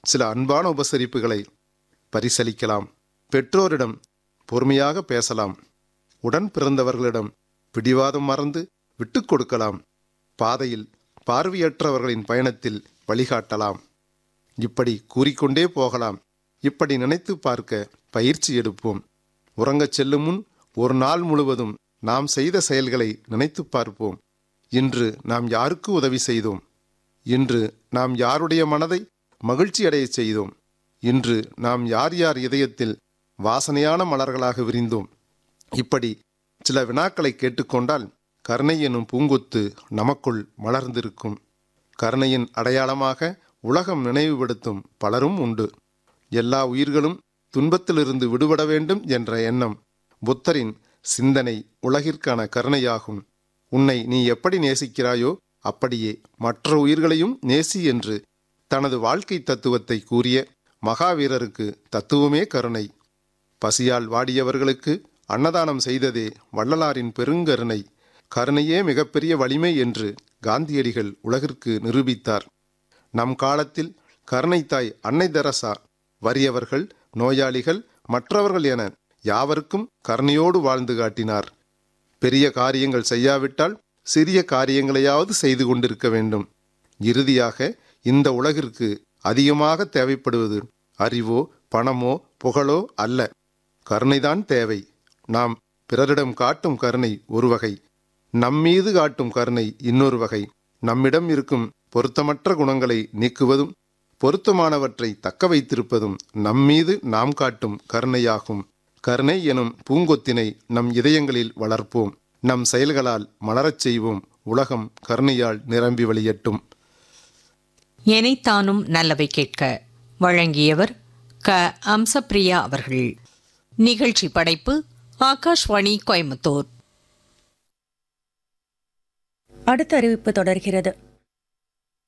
சில அன்பான உபசரிப்புகளை பரிசளிக்கலாம் பெற்றோரிடம் பொறுமையாக பேசலாம் உடன் பிறந்தவர்களிடம் பிடிவாதம் மறந்து விட்டு கொடுக்கலாம் பாதையில் பார்வையற்றவர்களின் பயணத்தில் வழிகாட்டலாம் இப்படி கூறிக்கொண்டே போகலாம் இப்படி நினைத்து பார்க்க பயிற்சி எடுப்போம் உறங்கச் செல்லும் முன் ஒரு நாள் முழுவதும் நாம் செய்த செயல்களை நினைத்து பார்ப்போம் இன்று நாம் யாருக்கு உதவி செய்தோம் இன்று நாம் யாருடைய மனதை மகிழ்ச்சி அடையச் செய்தோம் இன்று நாம் யார் யார் இதயத்தில் வாசனையான மலர்களாக விரிந்தோம் இப்படி சில வினாக்களை கேட்டுக்கொண்டால் கருணை எனும் பூங்கொத்து நமக்குள் மலர்ந்திருக்கும் கருணையின் அடையாளமாக உலகம் நினைவுபடுத்தும் பலரும் உண்டு எல்லா உயிர்களும் துன்பத்திலிருந்து விடுபட வேண்டும் என்ற எண்ணம் புத்தரின் சிந்தனை உலகிற்கான கருணையாகும் உன்னை நீ எப்படி நேசிக்கிறாயோ அப்படியே மற்ற உயிர்களையும் நேசி என்று தனது வாழ்க்கை தத்துவத்தை கூறிய மகாவீரருக்கு தத்துவமே கருணை பசியால் வாடியவர்களுக்கு அன்னதானம் செய்ததே வள்ளலாரின் பெருங்கருணை கருணையே மிகப்பெரிய வலிமை என்று காந்தியடிகள் உலகிற்கு நிரூபித்தார் நம் காலத்தில் கருணை தாய் அன்னை தெரசா வறியவர்கள் நோயாளிகள் மற்றவர்கள் என யாவருக்கும் கருணையோடு வாழ்ந்து காட்டினார் பெரிய காரியங்கள் செய்யாவிட்டால் சிறிய காரியங்களையாவது செய்து கொண்டிருக்க வேண்டும் இறுதியாக இந்த உலகிற்கு அதிகமாக தேவைப்படுவது அறிவோ பணமோ புகழோ அல்ல கருணைதான் தேவை நாம் பிறரிடம் காட்டும் கருணை ஒரு வகை நம்மீது காட்டும் கருணை இன்னொரு வகை நம்மிடம் இருக்கும் பொருத்தமற்ற குணங்களை நீக்குவதும் பொருத்தமானவற்றை தக்க வைத்திருப்பதும் நம்மீது நாம் காட்டும் கருணையாகும் கருணை எனும் பூங்கொத்தினை நம் இதயங்களில் வளர்ப்போம் நம் செயல்களால் மலரச் செய்வோம் உலகம் கருணையால் நிரம்பி வழியட்டும் எனைத்தானும் நல்லவை கேட்க வழங்கியவர் க அம்சப்பிரியா அவர்கள் நிகழ்ச்சி படைப்பு ஆகாஷ்வாணி கோயம்புத்தூர் அடுத்த அறிவிப்பு தொடர்கிறது